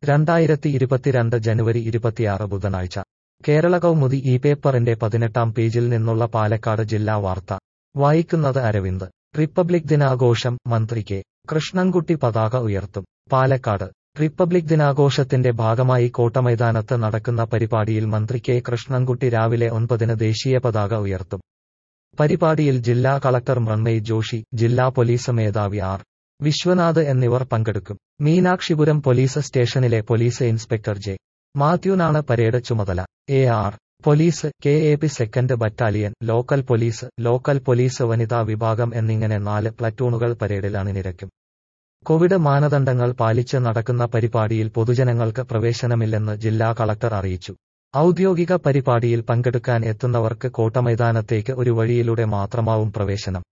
രണ്ടായിരത്തി ഇരുപത്തിരണ്ട് ജനുവരി ഇരുപത്തിയാറ് ബുധനാഴ്ച കേരള കൗമുദി ഈ പേപ്പറിന്റെ പതിനെട്ടാം പേജിൽ നിന്നുള്ള പാലക്കാട് ജില്ലാ വാർത്ത വായിക്കുന്നത് അരവിന്ദ് റിപ്പബ്ലിക് ദിനാഘോഷം മന്ത്രി കെ കൃഷ്ണൻകുട്ടി പതാക ഉയർത്തും പാലക്കാട് റിപ്പബ്ലിക് ദിനാഘോഷത്തിന്റെ ഭാഗമായി കോട്ടമൈതാനത്ത് നടക്കുന്ന പരിപാടിയിൽ മന്ത്രി കെ കൃഷ്ണൻകുട്ടി രാവിലെ ഒൻപതിന് ദേശീയ പതാക ഉയർത്തും പരിപാടിയിൽ ജില്ലാ കളക്ടർ മൃണ്മയ് ജോഷി ജില്ലാ പോലീസ് മേധാവി ആർ വിശ്വനാഥ് എന്നിവർ പങ്കെടുക്കും മീനാക്ഷിപുരം പോലീസ് സ്റ്റേഷനിലെ പോലീസ് ഇൻസ്പെക്ടർ ജെ മാത്യുനാണ് പരേഡ് ചുമതല A R police K A P second battalion local police local police വനിതാ വിഭാഗം എന്നിങ്ങനെ നാല് പ്ലറ്റൂണുകൾ പരേഡിൽ അണിനിരക്കും കോവിഡ് മാനദണ്ഡങ്ങൾ പാലിച്ച് നടക്കുന്ന പരിപാടിയിൽ പൊതുജനങ്ങൾക്ക് പ്രവേശനമില്ലെന്ന് ജില്ലാ കളക്ടർ അറിയിച്ചു ഔദ്യോഗിക പരിപാടിയിൽ പങ്കെടുക്കാൻ എത്തുന്നവർക്ക് കോട്ടമൈതാനത്തേക്ക് ഒരു വഴിയിലൂടെ മാത്രമാവും പ്രവേശനം